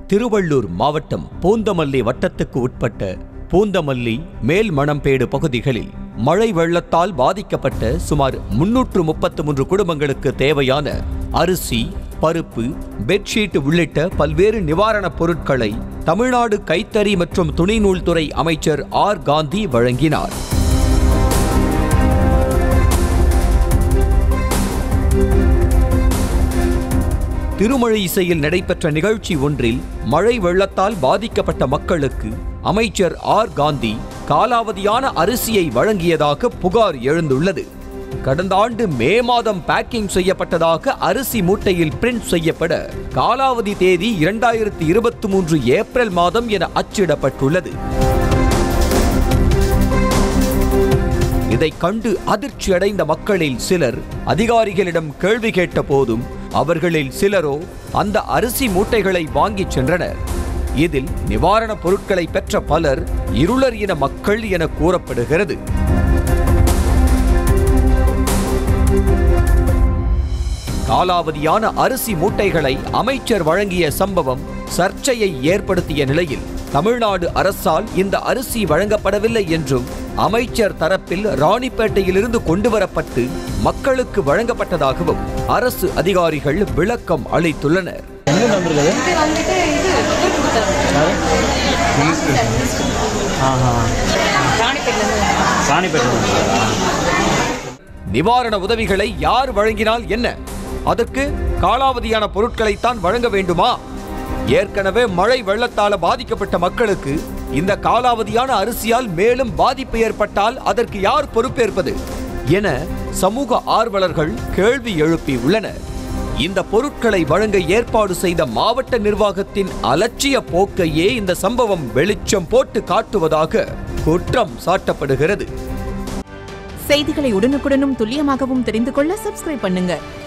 திருவள்ளூர் மாவட்டம் பூந்தமல்லி வட்டத்துக்கு உட்பட்ட பூந்தமல்லி மேல் மணம்பேடு பகுதிகளில் மழை வெள்ளத்தால் பாதிக்கப்பட்ட சுமார் முன்னூற்று முப்பத்து மூன்று குடும்பங்களுக்கு தேவையான அரிசி பருப்பு பெட்ஷீட் உள்ளிட்ட பல்வேறு நிவாரணப் பொருட்களை தமிழ்நாடு கைத்தறி மற்றும் துணிநூல் துறை அமைச்சர் ஆர் காந்தி வழங்கினார் திருமழை இசையில் நடைபெற்ற நிகழ்ச்சி ஒன்றில் மழை வெள்ளத்தால் பாதிக்கப்பட்ட மக்களுக்கு அமைச்சர் ஆர் காந்தி காலாவதியான அரிசியை வழங்கியதாக புகார் எழுந்துள்ளது கடந்த ஆண்டு மே மாதம் பேக்கிங் செய்யப்பட்டதாக அரிசி மூட்டையில் பிரிண்ட் செய்யப்பட காலாவதி தேதி இரண்டாயிரத்தி இருபத்தி மூன்று ஏப்ரல் மாதம் என அச்சிடப்பட்டுள்ளது இதை கண்டு அதிர்ச்சி அடைந்த மக்களில் சிலர் அதிகாரிகளிடம் கேள்வி கேட்ட போதும் அவர்களில் சிலரோ அந்த அரிசி மூட்டைகளை வாங்கிச் சென்றனர் இதில் நிவாரணப் பொருட்களை பெற்ற பலர் இருளர் இன மக்கள் என கூறப்படுகிறது காலாவதியான அரிசி மூட்டைகளை அமைச்சர் வழங்கிய சம்பவம் சர்ச்சையை ஏற்படுத்திய நிலையில் தமிழ்நாடு அரசால் இந்த அரிசி வழங்கப்படவில்லை என்றும் அமைச்சர் தரப்பில் ராணிப்பேட்டையிலிருந்து கொண்டுவரப்பட்டு மக்களுக்கு வழங்கப்பட்டதாகவும் அரசு அதிகாரிகள் விளக்கம் அளித்துள்ளனர் எங்கே வந்திருக்குது இது வந்துட்டு இது இது கொடுத்தாங்க ஆஹா ராணிப்பேட்டிலேருந்து ராணிப்பேட்டை நிவாரண உதவிகளை யார் வழங்கினால் என்ன அதற்கு காலாவதியான பொருட்களைத்தான் வழங்க வேண்டுமா ஏற்கனவே மழை வெள்ளத்தால பாதிக்கப்பட்ட மக்களுக்கு இந்த காலாவதியான அரிசியால் மேலும் பாதிப்பு ஏற்பட்டால் அதற்கு யார் பொறுப்பேற்பது என சமூக ஆர்வலர்கள் கேள்வி எழுப்பி உள்ளனர் இந்த பொருட்களை வழங்க ஏற்பாடு செய்த மாவட்ட நிர்வாகத்தின் அலட்சிய போக்கையே இந்த சம்பவம் வெளிச்சம் போட்டு காட்டுவதாக குற்றம் சாட்டப்படுகிறது செய்திகளை உடனுக்குடனும் துல்லியமாகவும் தெரிந்து கொள்ள சப்ஸ்கிரைப் பண்ணுங்க